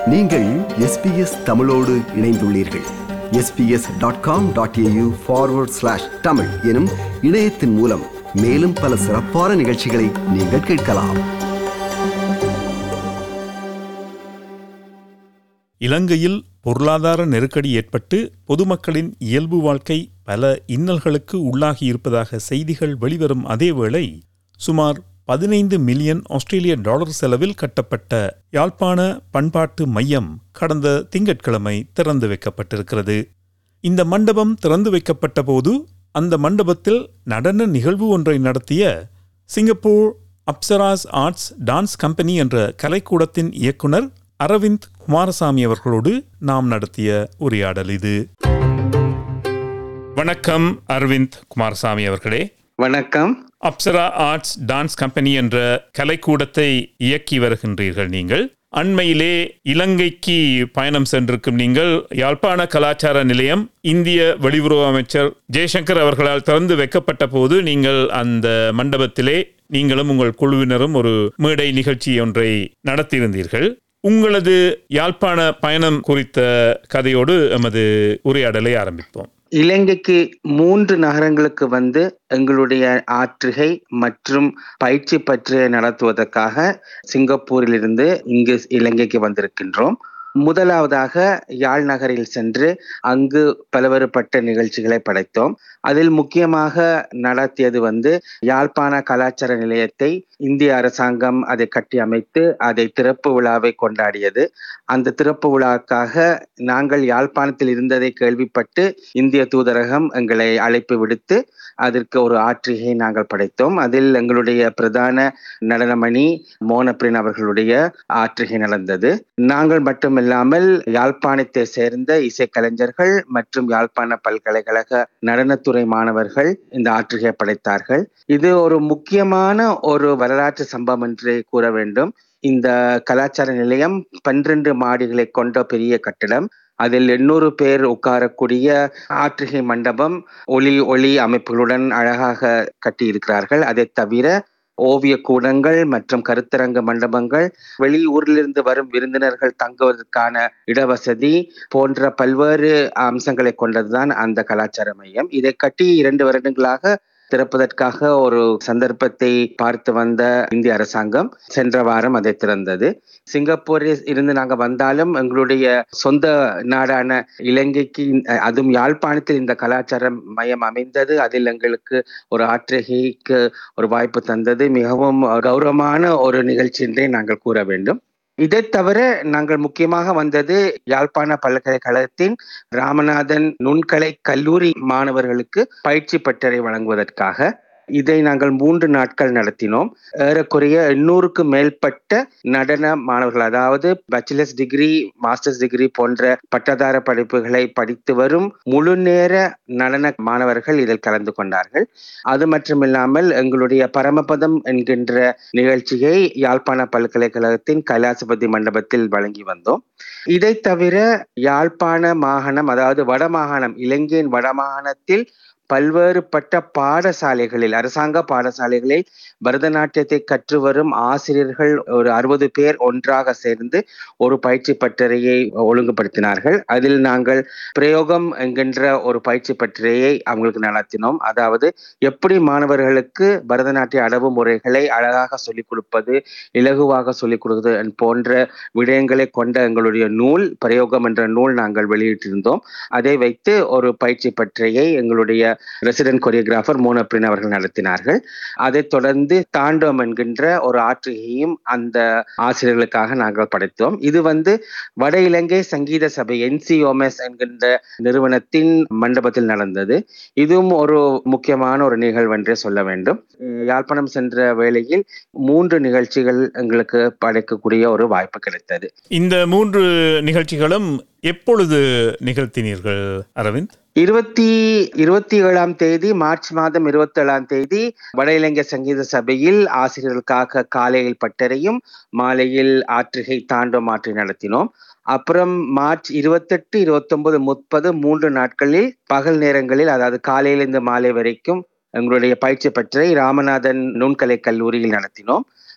நீங்கள் எஸ்பிஎஸ் தமிழோடு இணைந்துள்ளீர்கள் SBS dot com dot AU forward slash Tamil எனும் இணையத்தின் மூலம் மேலும் பல சிறப்பான நிகழ்ச்சிகளை நீங்கள் கேட்கலாம் இலங்கையில் பொருளாதார நெருக்கடி ஏற்பட்டு பொதுமக்களின் இயல்பு வாழ்க்கை பல இன்னல்களுக்கு உள்ளாகி இருப்பதாக செய்திகள் வெளிவரும் அதேவேளை சுமார் பதினைந்து மில்லியன் ஆஸ்திரேலிய டாலர் செலவில் கட்டப்பட்ட யாழ்ப்பாண பண்பாட்டு மையம் கடந்த திங்கட்கிழமை திறந்து வைக்கப்பட்டிருக்கிறது இந்த மண்டபம் திறந்து வைக்கப்பட்ட போது அந்த மண்டபத்தில் நடன நிகழ்வு ஒன்றை நடத்திய Singapore Apsaras arts dance company என்ற கலைக்கூடத்தின் இயக்குனர் அரவிந்த் குமாரசாமி அவர்களோடு நாம் நடத்திய உரையாடல் இது வணக்கம் அரவிந்த் குமாரசாமி அவர்களே வணக்கம் அப்சரா ஆர்ட்ஸ் டான்ஸ் கம்பெனி என்ற கலைக்கூடத்தை இயக்கி வருகின்றீர்கள் நீங்கள் அண்மையிலே இலங்கைக்கு பயணம் சென்றிருக்கும் நீங்கள் யாழ்ப்பாண கலாச்சார நிலையம் இந்திய வெளியுறவு அமைச்சர் ஜெய்சங்கர் அவர்களால் திறந்து வைக்கப்பட்ட போது நீங்கள் அந்த மண்டபத்திலே நீங்களும் உங்கள் குழுவினரும் ஒரு மேடை நிகழ்ச்சி ஒன்றை நடத்தியிருந்தீர்கள் உங்களது யாழ்ப்பாண பயணம் குறித்த கதையோடு எமது உரையாடலை ஆரம்பிப்போம் இலங்கைக்கு மூன்று நகரங்களுக்கு வந்து எங்களுடைய ஆற்றுகை மற்றும் பயிற்சி பற்றி நடத்துவதற்காக சிங்கப்பூரிலிருந்து இங்கு இலங்கைக்கு வந்திருக்கின்றோம் முதலாவதாக யாழ் நகரில் சென்று அங்கு பலவேறுபட்ட நிகழ்ச்சிகளை படைத்தோம் அதில் முக்கியமாக நடத்தியது வந்து யாழ்ப்பாண கலாச்சார நிலையத்தை இந்திய அரசாங்கம் அதை கட்டி அமைத்து அதை திறப்பு விழாவை கொண்டாடியது அந்த திறப்பு விழாவுக்காக நாங்கள் யாழ்ப்பாணத்தில் இருந்ததை கேள்விப்பட்டு இந்திய தூதரகம் எங்களை அழைப்பு விடுத்து அதற்கு ஒரு ஆற்றிகை நாங்கள் படைத்தோம் அதில் எங்களுடைய பிரதான நடனமணி மோனப்பிரின் அவர்களுடைய ஆற்றிகை நடந்தது நாங்கள் மட்டுமில்லாமல் யாழ்ப்பாணத்தை சேர்ந்த இசைக்கலைஞர்கள் மற்றும் யாழ்ப்பாண பல்கலைக்கழக நடனத்துறை மாணவர்கள் இந்த ஆற்றிகை படைத்தார்கள் இது ஒரு முக்கியமான ஒரு வரலாற்று சம்பவம் என்று கூற வேண்டும் இந்த கலாச்சார நிலையம் பன்னிரண்டு மாடிகளை கொண்ட பெரிய கட்டிடம் அதில் எண்ணூறு பேர் உட்காரக்கூடிய ஆற்றுகை மண்டபம் ஒளி ஒளி அமைப்புகளுடன் அழகாக கட்டியிருக்கிறார்கள் அதை தவிர ஓவிய கூடங்கள் மற்றும் கருத்தரங்க மண்டபங்கள் வெளியூரிலிருந்து வரும் விருந்தினர்கள் தங்குவதற்கான இடவசதி போன்ற பல்வேறு அம்சங்களை கொண்டதுதான் அந்த கலாச்சார மையம் இதை கட்டி இரண்டு வருடங்களாக திறப்பதற்காக ஒரு சந்தர்ப்பத்தை பார்த்து வந்த இந்திய அரசாங்கம் சென்ற வாரம் அதை திறந்தது சிங்கப்பூரில் இருந்து நாங்க வந்தாலும் எங்களுடைய சொந்த நாடான இலங்கைக்கு அதுவும் யாழ்ப்பாணத்தில் இந்த கலாச்சார மையம் அமைந்தது அதில் எங்களுக்கு ஒரு ஆற்றுகைக்கு ஒரு வாய்ப்பு தந்தது மிகவும் கௌரவமான ஒரு நிகழ்ச்சி என்றே நாங்கள் கூற வேண்டும் இதை தவிர நாங்கள் முக்கியமாக வந்தது யாழ்ப்பாண பல்கலைக்கழகத்தின் ராமநாதன் நுண்கலை கல்லூரி மாணவர்களுக்கு பயிற்சி பட்டறை வழங்குவதற்காக இதை நாங்கள் மூன்று நாட்கள் நடத்தினோம் ஏறக்குறைய எண்ணூறுக்கு மேற்பட்ட நடன மாணவர்கள் அதாவது பேச்சுலர்ஸ் டிகிரி மாஸ்டர்ஸ் டிகிரி போன்ற பட்டதார படிப்புகளை படித்து வரும் முழு நேர நடன மாணவர்கள் இதில் கலந்து கொண்டார்கள் அது மட்டுமில்லாமல் எங்களுடைய பரமபதம் என்கின்ற நிகழ்ச்சியை யாழ்ப்பாண பல்கலைக்கழகத்தின் கைலாசபதி மண்டபத்தில் வழங்கி வந்தோம் இதை தவிர யாழ்ப்பாண மாகாணம் அதாவது வடமாகாணம் இலங்கையின் வடமாகாணத்தில் பல்வேறுபட்ட பாடசாலைகளில் அரசாங்க பாடசாலைகளில் பரதநாட்டியத்தை கற்று வரும் ஆசிரியர்கள் ஒரு அறுபது பேர் ஒன்றாக சேர்ந்து ஒரு பயிற்சி பட்டறையை ஒழுங்குபடுத்தினார்கள் அதில் நாங்கள் பிரயோகம் என்கின்ற ஒரு பயிற்சி பட்டறையை அவங்களுக்கு நடத்தினோம் அதாவது எப்படி மாணவர்களுக்கு பரதநாட்டிய அடவு முறைகளை அழகாக சொல்லிக் கொடுப்பது இலகுவாக சொல்லிக் கொடுப்பது போன்ற விடயங்களை கொண்ட எங்களுடைய நூல் பிரயோகம் என்ற நூல் நாங்கள் வெளியிட்டிருந்தோம் அதை வைத்து ஒரு பயிற்சி பட்டறையை எங்களுடைய ரெசிடென்ட் கொரியோகிராஃபர் மோனப்பிரின் அவர்கள் நடத்தினார்கள் அதைத் தொடர்ந்து தாண்டவம் என்கின்ற ஒரு ஆற்றுகையும் அந்த ஆசிரியர்களுக்காக நாங்கள் படைத்தோம் இது வந்து வட இலங்கை சங்கீத சபை என்சிஓஎஸ் என்கின்ற நிறுவனத்தின் மண்டபத்தில் நடந்தது இதுவும் ஒரு முக்கியமான ஒரு நிகழ்வு என்றே சொல்ல வேண்டும் யாழ்ப்பாணம் சென்ற வேளையில் மூன்று நிகழ்ச்சிகள் எங்களுக்கு படைக்கக்கூடிய ஒரு வாய்ப்பு கிடைத்தது இந்த மூன்று நிகழ்ச்சிகளும் எப்பொழுது நிகழ்த்தினீர்கள் அரவிந்த் இருபத்தி இருபத்தி ஏழாம் தேதி மார்ச் மாதம் இருபத்தி ஏழாம் தேதி வட இலங்கை சங்கீத சபையில் ஆசிரியர்களுக்காக காலையில் பட்டறையும் மாலையில் ஆற்றுகை தாண்டம் ஆற்றை நடத்தினோம் அப்புறம் மார்ச் இருபத்தெட்டு இருபத்தொன்பது முப்பது மூன்று நாட்களில் பகல் நேரங்களில் அதாவது காலையிலிருந்து மாலை வரைக்கும் எங்களுடைய பயிற்சி பற்றி ராமநாதன் நுண்கலை கல்லூரியில் நடத்தினோம்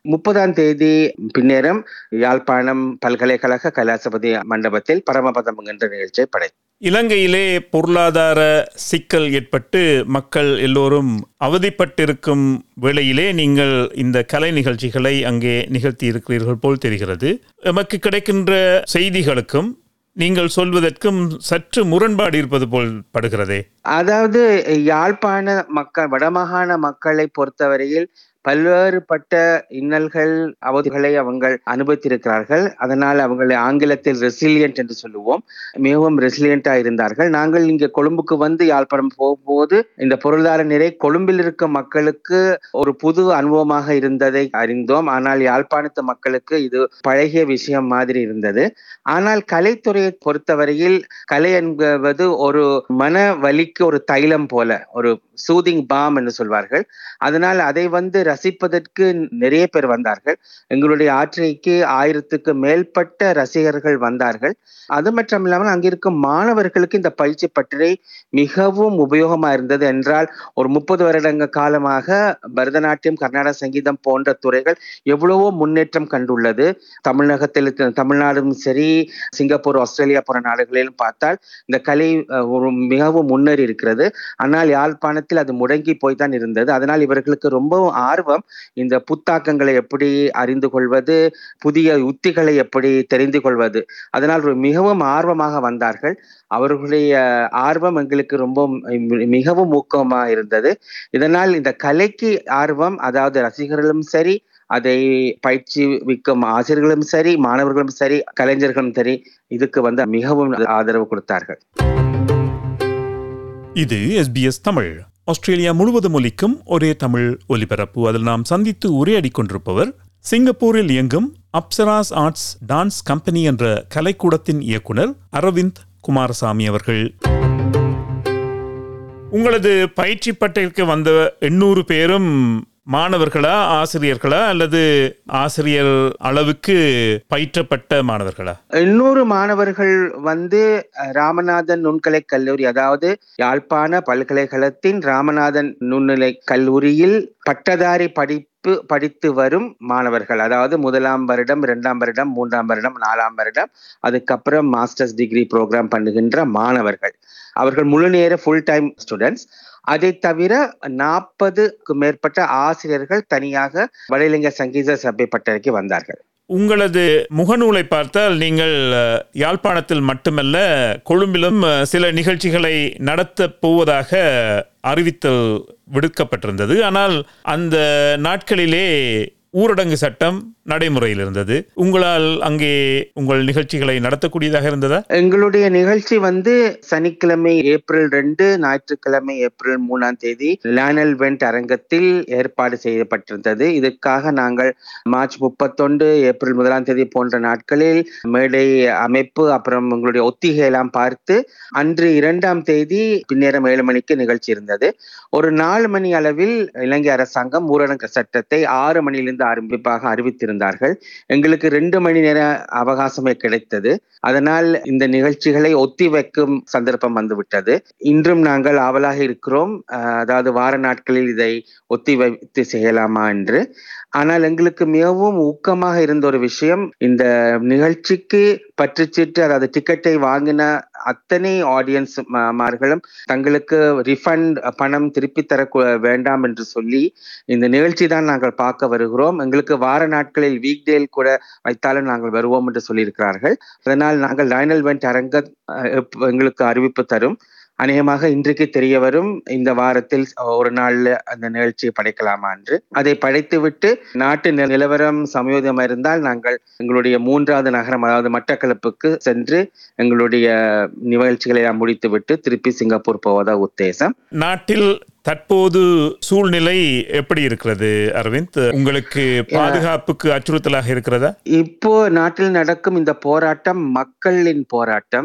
முப்பதாம் தேதி பின்னேரம் யாழ்ப்பாணம் பல்கலைக்கழக கைலாசபதி மண்டபத்தில் பரமபதம் என்ற நிகழ்ச்சியை படை இலங்கையிலே பொருளாதார சிக்கல் ஏற்பட்டு மக்கள் எல்லோரும் அவதிப்பட்டிருக்கும் வேளையிலே நீங்கள் இந்த கலை நிகழ்ச்சிகளை அங்கே நிகழ்த்தி இருக்கிறீர்கள் போல் தெரிகிறது எமக்கு கிடைக்கின்ற செய்திகளுக்கும் நீங்கள் சொல்வதற்கும் சற்று முரண்பாடு இருப்பது போல் படுகிறதே அதாவது யாழ்ப்பாண மக்கள் வடமாகாண மக்களை பொறுத்தவரையில் பல்வேறுபட்ட இன்னல்கள் அவதிகளை அவங்க அனுபவித்திருக்கிறார்கள் அதனால் அவங்களை ஆங்கிலத்தில் ரெசிலியன்ட் என்று சொல்லுவோம் மிகவும் ரெசிலியண்டா இருந்தார்கள் நாங்கள் இங்கே கொழும்புக்கு வந்து யாழ்ப்பாணம் போகும்போது இந்த பொருளாதார நிலை கொழும்பில் இருக்க மக்களுக்கு ஒரு புது அனுபவமாக இருந்ததை அறிந்தோம் ஆனால் யாழ்ப்பாணத்து மக்களுக்கு இது பழகிய விஷயம் மாதிரி இருந்தது ஆனால் கலைத்துறையை பொறுத்தவரையில் கலை என்பது ஒரு மன வலிக்கு ஒரு தைலம் போல ஒரு சூதிங் பாம் என்று சொல்வார்கள் அதனால் அதை வந்து ரசிப்பதற்கு நிறைய பேர் வந்தார்கள் எங்களுடைய ஆற்றைக்கு ஆயிரத்துக்கு மேற்பட்ட ரசிகர்கள் வந்தார்கள் அது மட்டும் இல்லாமல் அங்கிருக்கும் மாணவர்களுக்கு இந்த பயிற்சி பற்றினை மிகவும் உபயோகமா இருந்தது என்றால் ஒரு முப்பது வருடங்க காலமாக பரதநாட்டியம் கர்நாடக சங்கீதம் போன்ற துறைகள் எவ்வளவோ முன்னேற்றம் கண்டுள்ளது தமிழகத்தில் இருக்க- தமிழ்நாடும் சரி சிங்கப்பூர் ஆஸ்திரேலியா போன்ற நாடுகளிலும் பார்த்தால் இந்த கலை அஹ், ஒரு மிகவும் முன்னேறி இருக்கிறது ஆனால் யாழ்ப்பாணத்தில் அது முடங்கி போய் தான் இருந்தது அதனால் இவர்களுக்கு ரொம்பவும் ஆர்வம் இந்த புத்தாக்கங்களை எப்படி அறிந்து கொள்வது புதிய உத்திகளை எப்படி தெரிந்து கொள்வது அதனால் ஒரு மிகவும் ஆர்வமாக வந்தார்கள் அவர்களுடைய ஆர்வம் எங்களுக்கு ரொம்ப மிகவும் ஊக்கமா இருந்தது இதனால் இந்த கலைக்கு ஆர்வம் அதாவது ரசிகர்களும் சரி அதை பயிற்சி விக்கும் ஆசிரியர்களும் சரி மாணவர்களும் சரி கலைஞர்களும் சரி இதுக்கு வந்து மிகவும் ஆதரவு கொடுத்தார்கள் இது எஸ்பிஎஸ் தமிழ் ஆஸ்திரேலியா முழுவதும் ஒலிக்கும் ஒரே தமிழ் ஒலிபரப்பு அதில் நாம் சந்தித்து உரையாடி கொண்டிருப்பவர் சிங்கப்பூரில் இயங்கும் அப்சராஸ் ஆர்ட்ஸ் டான்ஸ் கம்பெனி என்ற கலைக்கூடத்தின் இயக்குனர் அரவிந்த் குமாரசாமி அவர்கள் உங்களது பயிற்சி பட்டறைக்கு வந்த எண்ணூறு பேரும் மாணவர்களா ஆசிரியர்களா அல்லது ஆசிரியர் அளவுக்கு பயிற்றப்பட்ட மாணவர்களா இன்னொரு மாணவர்கள் வந்து அஹ், ராமநாதன் நுண்கலை கல்லூரி அதாவது யாழ்ப்பாண பல்கலைக்கழகத்தின் ராமநாதன் நுண்ணிலை கல்லூரியில் பட்டதாரி படிப்பு படித்து வரும் மாணவர்கள் அதாவது முதலாம் வருடம் இரண்டாம் வருடம் மூன்றாம் வருடம் நாலாம் வருடம் அதுக்கப்புறம் மாஸ்டர்ஸ் டிகிரி ப்ரோக்ராம் பண்ணுகின்ற மாணவர்கள் அவர்கள் முழு நேர ஃபுல் டைம் ஸ்டூடெண்ட்ஸ் அதை தவிர நாற்பதுக்கு மேற்பட்ட ஆசிரியர்கள் தனியாக வட இலங்கை சங்கீத சபை பட்டறைக்கு வந்தார்கள் உங்களது முகநூலை பார்த்தால் நீங்கள் அஹ், யாழ்ப்பாணத்தில் மட்டுமல்ல கொழும்பிலும் அஹ், சில நிகழ்ச்சிகளை நடத்தப் போவதாக அறிவித்தல் விடுக்கப்பட்டிருந்தது ஆனால் அந்த நாட்களிலே ஊரடங்கு சட்டம் நடைமுறையில் இருந்தது உங்களால் அங்கே உங்கள் நிகழ்ச்சிகளை நடத்தக்கூடியதாக இருந்ததா எங்களுடைய நிகழ்ச்சி வந்து சனிக்கிழமை ஏப்ரல் ரெண்டு ஞாயிற்றுக்கிழமை ஏப்ரல் மூணாம் தேதி லேனல் வெண்ட் அரங்கத்தில் ஏற்பாடு செய்யப்பட்டிருந்தது இதற்காக நாங்கள் மார்ச் முப்பத்தொன்று ஏப்ரல் முதலாம் தேதி போன்ற நாட்களில் மேடை அமைப்பு அப்புறம் எங்களுடைய ஒத்திகை எல்லாம் பார்த்து அன்று இரண்டாம் தேதி பின்னேரம் ஏழு மணிக்கு நிகழ்ச்சி இருந்தது ஒரு நாலு மணி அளவில் இலங்கை அரசாங்கம் ஊரடங்கு சட்டத்தை ஆறு மணியிலிருந்து ஆரம்பிப்பாக அறிவித்திருந்தார்கள் எங்களுக்கு ரெண்டு மணி நேர அவகாசமே கிடைத்தது அதனால் இந்த நிகழ்ச்சிகளை ஒத்தி வைக்கும் சந்தர்ப்பம் வந்துவிட்டது இன்றும் நாங்கள் ஆவலாக இருக்கிறோம் அஹ், அதாவது வார நாட்களில் இதை ஒத்தி வைத்து செய்யலாமா என்று ஆனால் எங்களுக்கு மிகவும் ஊக்கமாக இருந்த ஒரு விஷயம் இந்த நிகழ்ச்சிக்கு பற்றுச்சீட்டு அதாவது டிக்கெட்டை வாங்கின அத்தனை ஆடியன்ஸ் மார்களும் தங்களுக்கு ரிஃபண்ட் பணம் திருப்பி தர கு- வேண்டாம் என்று சொல்லி இந்த நிகழ்ச்சி தான் நாங்கள் பார்க்க வருகிறோம் எங்களுக்கு வார நாட்களில் வீக் டேல் கூட வைத்தாலும் நாங்கள் வருவோம் என்று சொல்லியிருக்கிறார்கள் அதனால் நாங்கள் லைனல் வெண்ட் அரங்க அஹ், எப்ப- எங்களுக்கு அறிவிப்பு தரும் அநேகமாக இன்றைக்கு தெரிய வரும் இந்த வாரத்தில் ஒரு நாள்ல அந்த நிகழ்ச்சியை படைக்கலாமா என்று அதை படைத்துவிட்டு நாட்டு நில- நிலவரம் சமயோதயம் இருந்தால் நாங்கள் எங்களுடைய மூன்றாவது நகரம் அதாவது மட்டக்களப்புக்கு சென்று எங்களுடைய நிகழ்ச்சிகளை எல்லாம் முடித்துவிட்டு திருப்பி சிங்கப்பூர் போவதா உத்தேசம் நாட்டில் தற்போது சூழ்நிலை எப்படி இருக்கிறது அரவிந்த் உங்களுக்கு பாதுகாப்புக்கு அச்சுறுத்தலாக இருக்கிறதா இப்போ நாட்டில் நடக்கும் இந்த போராட்டம் மக்களின் போராட்டம்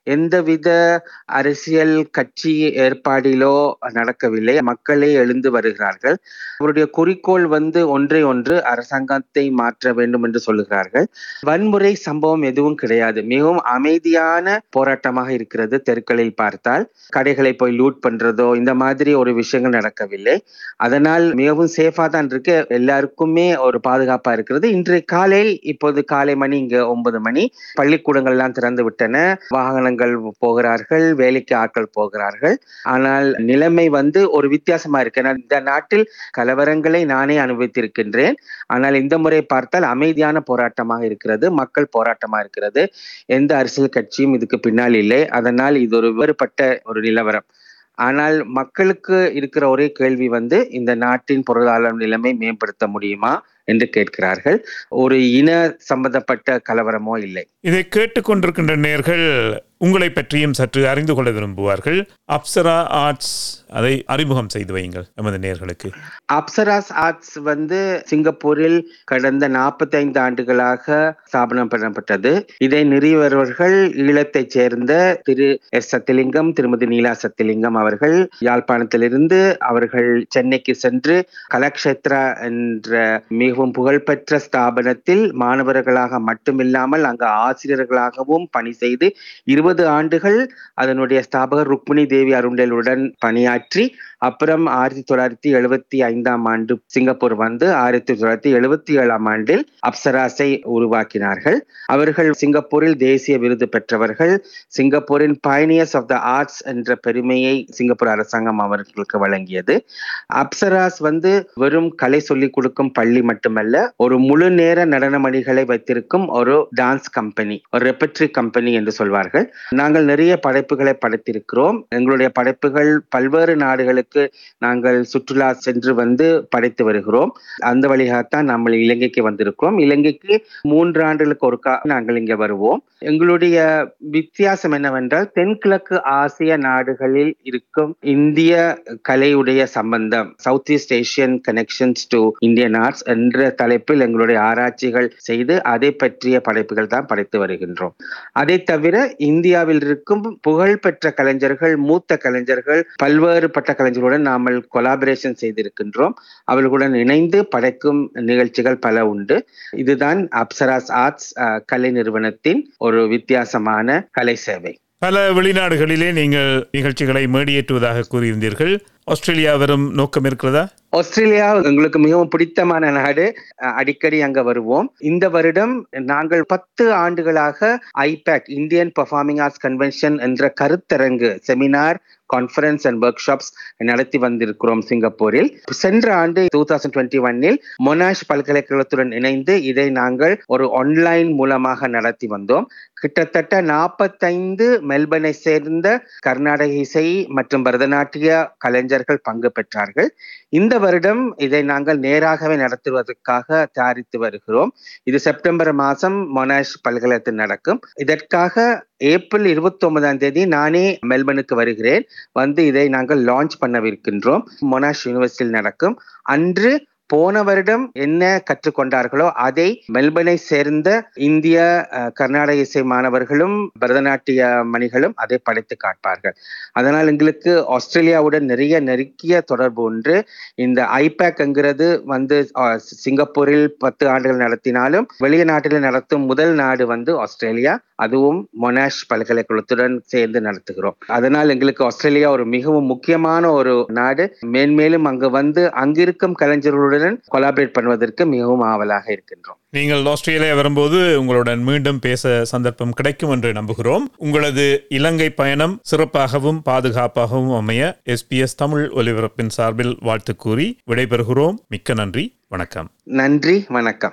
எந்தவித அரசியல் கட்சி ஏற்பாடிலோ நடக்கவில்லை மக்களே எழுந்து வருகிறார்கள் அவருடைய குறிக்கோள் வந்து ஒன்றை ஒன்று அரசாங்கத்தை மாற்ற வேண்டும் என்று சொல்லுகிறார்கள் வன்முறை சம்பவம் எதுவும் கிடையாது மிகவும் அமைதியான போராட்டமாக இருக்கிறது தெருக்களில் பார்த்தால் கடைகளை போய் லூட் பண்றதோ இந்த மாதிரி ஒரு விஷயங்கள் நடக்கவில்லை அதனால் மிகவும் சேஃபா தான் இருக்கு எல்லாருக்குமே ஒரு பாதுகாப்பா இருக்கிறது இன்றைய காலை இப்போது காலை மணி இங்க ஒன்பது மணி பள்ளிக்கூடங்கள் எல்லாம் திறந்து விட்டன வாகனங்கள் போகிறார்கள் வேலைக்கு ஆட்கள் போகிறார்கள் ஆனால் நிலைமை வந்து ஒரு வித்தியாசமா இருக்கு ஏன்னா இந்த நாட்டில் கலவரங்களை நானே அனுபவித்திருக்கின்றேன் ஆனால் இந்த முறை பார்த்தால் அமைதியான போராட்டமாக இருக்கிறது மக்கள் போராட்டமா இருக்கிறது எந்த அரசியல் கட்சியும் இதுக்கு பின்னால் இல்லை அதனால் இது ஒரு வேறுபட்ட ஒரு நிலவரம் ஆனால் மக்களுக்கு இருக்கிற ஒரே கேள்வி வந்து இந்த நாட்டின் பொருளாதார நிலைமை மேம்படுத்த முடியுமா என்று கேட்கிறார்கள் ஒரு இன சம்பந்தப்பட்ட கலவரமோ இல்லை இதை கேட்டுக்கொண்டிருக்கின்ற நேர்கள் உங்களை பற்றியும் சற்று அறிந்து கொள்ள விரும்புவார்கள் அப்சரா ஆர்ட்ஸ் அதை அறிமுகம் செய்து வையுங்கள் நமது நேர்களுக்கு அப்சராஸ் ஆர்ட்ஸ் வந்து சிங்கப்பூரில் கடந்த 45 ஆண்டுகளாக ஸ்தாபனம் பண்ணப்பட்டது இதை நிறுவியவர்கள் ஈழத்தைச் சேர்ந்த திரு எஸ் சத்திலிங்கம் திருமதி நீலா சத்திலிங்கம் அவர்கள் யாழ்ப்பாணத்திலிருந்து அவர்கள் சென்னைக்கு சென்று கலக்ஷேத்ரா என்ற மிகவும் புகழ்பெற்ற ஸ்தாபனத்தில் மாணவர்களாக மட்டுமில்லாமல் அங்கு ஆசிரியர்களாகவும் பணி செய்து இருபது ஆண்டுகள் அதனுடைய ஸ்தாபகர் ருக்மிணி தேவி அருண்டலுடன் பணியாற்றி அப்புறம் ஆயிரத்தி தொள்ளாயிரத்தி எழுபத்தி ஐந்தாம் ஆண்டு சிங்கப்பூர் வந்து ஆயிரத்தி தொள்ளாயிரத்தி எழுபத்தி ஏழாம் ஆண்டில் அப்சராஸை உருவாக்கினார்கள் அவர்கள் சிங்கப்பூரில் தேசிய விருது பெற்றவர்கள் சிங்கப்பூரின் பயனியர்ஸ் ஆஃப் த ஆர்ட்ஸ் என்ற பெருமையை சிங்கப்பூர் அரசாங்கம் அவர்களுக்கு வழங்கியது அப்சராஸ் வந்து வெறும் கலை சொல்லிக் கொடுக்கும் பள்ளி மட்டுமல்ல ஒரு முழு நேர நடனமணிகளை வைத்திருக்கும் ஒரு டான்ஸ் கம்பெனி ஒரு ரெப்பட்ரி கம்பெனி என்று சொல்வார்கள் நாங்கள் நிறைய படைப்புகளை படைத்திருக்கிறோம் எங்களுடைய படைப்புகள் பல்வேறு நாடுகளுக்கு நாங்கள் சுற்றுலா சென்று வந்து படைத்து வருகிறோம் அந்த வழியாகத்தான் நம்ம இலங்கைக்கு வந்திருக்கிறோம் இலங்கைக்கு மூன்று ஆண்டுகளுக்கு ஒருக்கா நாங்கள் இங்கே வருவோம் எங்களுடைய வித்தியாசம் என்னவென்றால் தென்கிழக்கு ஆசிய நாடுகளில் இருக்கும் இந்திய கலையுடைய சம்பந்தம் south east Asian connections to Indian arts என்ற தலைப்பில் எங்களுடைய ஆராய்ச்சிகள் செய்து அதை பற்றிய படைப்புகள் தான் படைத்து வருகின்றோம் அதை தவிர இந்தியாவில் இருக்கும் புகழ்பெற்ற கலைஞர்கள் மூத்த கலைஞர்கள் பல்வேறுபட்ட கலைஞர்களுடன் நாமல் கொலாபரேஷன் செய்திருக்கின்றோம் அவர்களுடன் இணைந்து படைக்கும் நிகழ்ச்சிகள் பல உண்டு இதுதான் அப்சராஸ் ஆர்ட்ஸ் அஹ், கலை நிறுவனத்தின் ஒரு வித்தியாசமான கலை சேவை பல வெளிநாடுகளிலே நீங்கள் நிகழ்ச்சிகளை மேடியேற்றுவதாக கூறியிருந்தீர்கள் ஆஸ்திரேலியா வரும் நோக்கம் இருக்கிறதா ஆஸ்திரேலியா எங்களுக்கு மிகவும் பிடித்தமான நாடு அஹ், அடிக்கடி அங்க வருவோம் இந்த வருடம் நாங்கள் பத்து ஆண்டுகளாக IPAC Indian performing arts convention என்ற கருத்தரங்கு seminar conference and workshops நடத்தி வந்திருக்கிறோம் சிங்கப்பூரில் சென்ற ஆண்டு டூ தௌசண்ட் டுவெண்ட்டி ஒன்னில் மொனாஷ் பல்கலைக்கழகத்துடன் இணைந்து இதை நாங்கள் ஒரு ஆன்லைன் மூலமாக நடத்தி வந்தோம் கிட்டத்தட்ட நாற்பத்தைந்து மெல்பர்னை சேர்ந்த கர்நாடக இசை மற்றும் பரதநாட்டிய கலைஞர்கள் பங்கு பெற்றார்கள் இந்த வருடம் இதை நாங்கள் நேராகவே நடத்துவதற்காக தயாரித்து வருகிறோம் இது செப்டம்பர் மாதம் மொனாஷ் பல்கலைக்கழகத்தில் நடக்கும் இதற்காக ஏப்ரல் இருபத்தி ஒன்பதாம் தேதி நானே மெல்பர்னுக்கு வருகிறேன் வந்து இதை நாங்கள் லான்ச் பண்ணவிருக்கின்றோம் மொனாஷ் யூனிவர்சிட்டியில் நடக்கும் அன்று போன வருடம் என்ன கற்றுக்கொண்டார்களோ அதை மெல்பர்னை சேர்ந்த இந்திய அஹ், கர்நாடக இசை மாணவர்களும் பரதநாட்டிய மணிகளும் அதை படைத்து காட்பார்கள் அதனால் எங்களுக்கு ஆஸ்திரேலியாவுடன் நிறைய நெருக்கிய தொடர்பு உண்டு இந்த ஐபேக் என்கிறது வந்து அஹ், சிங்கப்பூரில் பத்து ஆண்டுகள் நடத்தினாலும் வெளிய நாட்டில் நடத்தும் முதல் நாடு வந்து ஆஸ்திரேலியா அதுவும் மொனாஷ் பல்கலைக்கழகத்துடன் சேர்ந்து நடத்துகிறோம் அதனால் எங்களுக்கு ஆஸ்திரேலியா ஒரு மிகவும் முக்கியமான ஒரு நாடு மேன்மேலும் அங்கு வந்து அங்கிருக்கும் கலைஞர்களுடன் கொலாபரேட் பண்ணுவதற்கு மிகவும் ஆவலாக இருக்கின்றோம் நீங்கள் ஆஸ்திரேலியா வரும்போது உங்களுடன் மீண்டும் பேச சந்தர்ப்பம் கிடைக்கும் என்று நம்புகிறோம் உங்களது இலங்கை பயணம் சிறப்பாகவும் பாதுகாப்பாகவும் அமைய எஸ்பிஎஸ் தமிழ் ஒலிபரப்பின் சார்பில் வாழ்த்து கூறி விடைபெறுகிறோம் மிக்க நன்றி வணக்கம் நன்றி வணக்கம்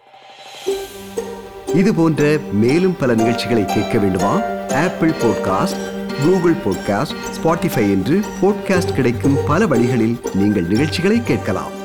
இது போன்ற மேலும் பல நிகழ்ச்சிகளை கேட்க வேண்டுமா Apple podcast Google podcast Spotify என்று பாட்காஸ்ட் கிடைக்கும் பல வழிகளில் நீங்கள் நிகழ்ச்சிகளை கேட்கலாம்